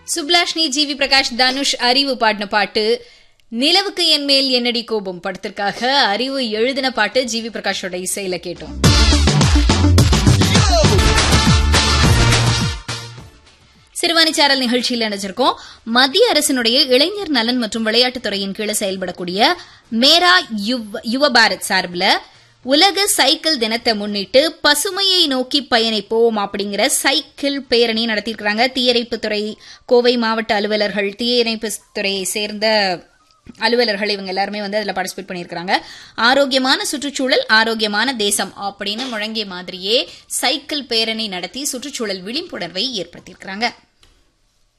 சுப்லாஷ்னி GV Prakash Dhanush அறிவு பாடின பாட்டு நிலவுக்கு என் மேல் என்னடி கோபம் படத்திற்காக அறிவு எழுதின பாட்டு ஜிவி பிரகாஷோட இசையில கேட்டோம் சிறுவாணி சேரல் நிகழ்ச்சியில் நினைச்சிருக்கோம் மத்திய அரசினுடைய இளைஞர் நலன் மற்றும் விளையாட்டுத் துறையின் கீழே செயல்படக்கூடிய மேரா யுவ- யுவ பாரத் சார்பில் உலக சைக்கிள் தினத்தை முன்னிட்டு பசுமையை நோக்கி பயணிப்போம் அப்படிங்கிற சைக்கிள் பேரணி நடத்தியிருக்கிறாங்க தீயணைப்புத்துறை கோவை மாவட்ட அலுவலர்கள் தீயணைப்பு துறையை சேர்ந்த அலுவலர்கள் இவங்க எல்லாருமே வந்து அதில் பார்ட்டிசிபேட் பண்ணியிருக்கிறாங்க ஆரோக்கியமான சுற்றுச்சூழல் ஆரோக்கியமான தேசம் அப்படின்னு முழங்கிய மாதிரியே சைக்கிள் பேரணி நடத்தி சுற்றுச்சூழல் விழிப்புணர்வை ஏற்படுத்தியிருக்கிறாங்க